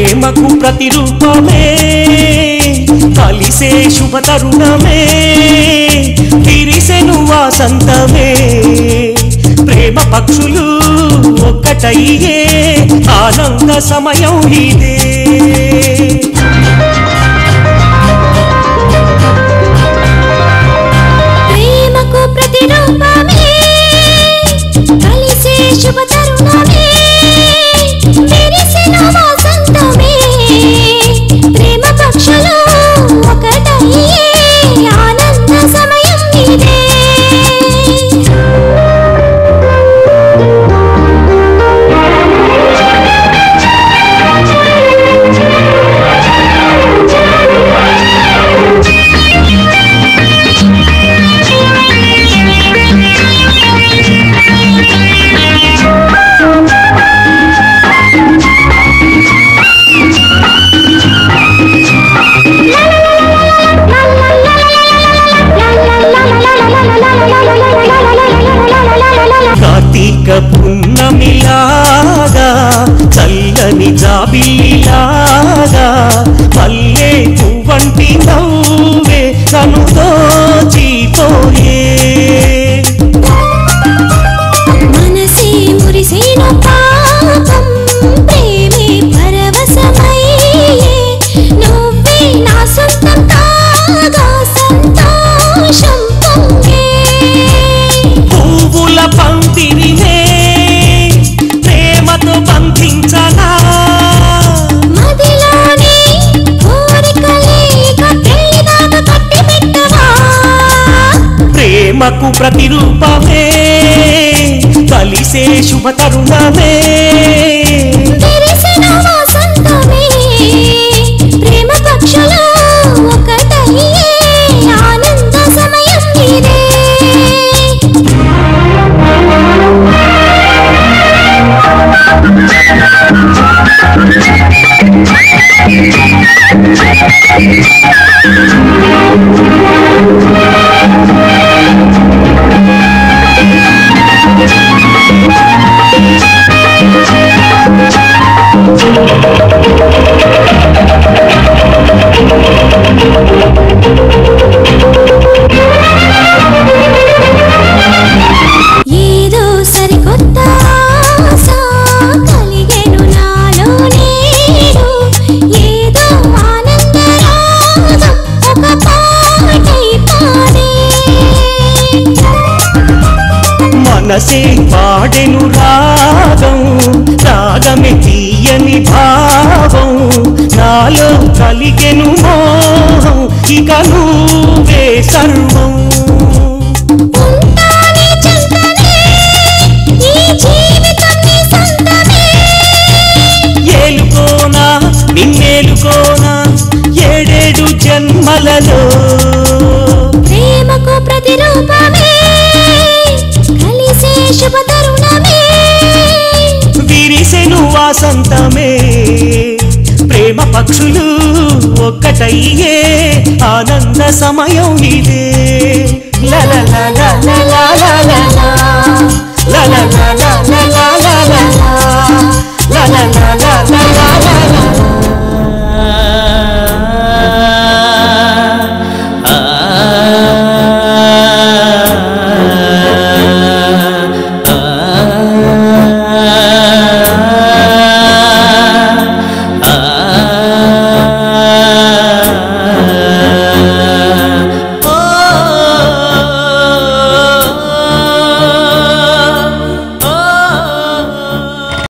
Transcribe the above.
ప్రేమకు ప్రతిరూపమే కలిసే శుభ తరుణమే విరిసెను వాసంతమే ప్రేమ పక్షులు ఒక్కటయ్యే ఆనంద సమయం ఇదే ప్రేమకు ప్రతిరూపమే కలిసే శుభ తరుణమే విరిసిన వసంతమే ప్రేమ పక్షులు ఒకటయ్యే ఆనంద సమయం ఇదే కార్తీక పున్నమిలాగా చల్లని జాబిలిలాగా పల్లె పువ్వంటి నవ్వే నన్ను దోచిపోయే మనసే మురిసేను పాపం ప్రేమే పరవశమయ్యే నువ్వే నా సొంతం కాగా సంతోషం పొంగే పువ్వుల పందిరినే ప్రేమతో బంధించనా మదిలోనే కోరికలేక పెళ్లిదాకా కట్టి పెట్టవా ప్రేమకు ప్రతిరూపమే కలిసే శుభ తరుణమే విరిసిన వసంతమే ప్రేమ పక్షులు ఒకటయ్యే ఆనంద సమయం ఇదే ఏదో సరికొత్త ఆశ కలిగెను నాలో నేడు ఏదో ఆనంద రాగం ఒక పాటై పాడే మనసే పాడెను రాగం రాగమే తీయని భావం నాలో కలిగెను మోహం ఇక నువ్వే సర్వం ఉంటానే చెంతనే ఈ జీవితం నీ సొంతమే ఏలుకోనా నిన్నేలుకోనా ఏడేడు జన్మలలో ప్రేమకు ప్రతిరూపమే కలిసే శుభ తరుణమే విరిసెను వాసంతమే ప్రేమ పక్షులు ఒక్కటయ్యే ఆనంద సమయం ఇదే లలలలలలలలలా. లలలలలలలలలా. లలలలలలలా.